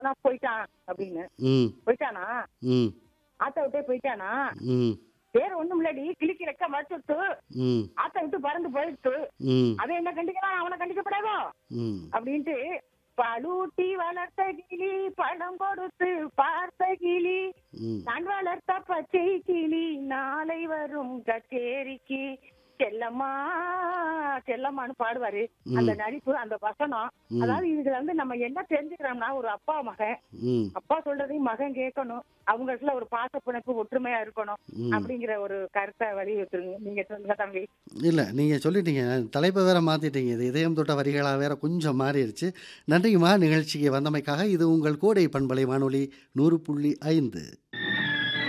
நான் போயிட்டான் அப்படின்னு ம் போயிட்டானா ம் ஆத்த விட்டே போயிட்டானா ம் வேற ஒண்ணும் இல்லடி கிளிக்கு ரெக்க மறுத்துட்டு ம் ஆத்த விட்டு பறந்து போயிடுத்து ம் அவன் என்ன கண்டிக்கலாம் அவனை கண்டிக்கப்படாதோ ம் அப்படின்ட்டு பழூட்டி வளர்த்த கிளி பழம் கொடுத்து பார்த்த கிளி ம் நான் வளர்த்த பச்சை கிளி நாளை வரும் கச்சேரிக்கு செல்லம்மா செல்லம்மான்னு பாடுவாரு அந்த நடிப்பு அந்த வசனம் ம். அதாவது இதுல வந்து நம்ம என்ன தெரிஞ்சுக்கிறோம்னா ஒரு அப்பா மகன் ம் அப்பா சொல்றதையும் மகன் கேட்கணும் அவங்களுக்குள்ள ஒரு பாச பிணைப்பு ஒற்றுமையா இருக்கணும் ம். அப்படிங்கிற ஒரு கருத்தை வலியுறுத்துருங்க நீங்க சொல்லுங்க தம்பி இல்லை நீங்கள் சொல்லிட்டீங்க தலைப்பை வேற மாற்றிட்டீங்க இது இதயம் தொட்ட வரிகளாக வேற கொஞ்சம் மாறிடுச்சு நன்றிங்கம்மா நிகழ்ச்சிக்கு வந்தமைக்காக இது உங்கள் கோடை பண்பலை வானொலி நூறு புள்ளி ஐந்து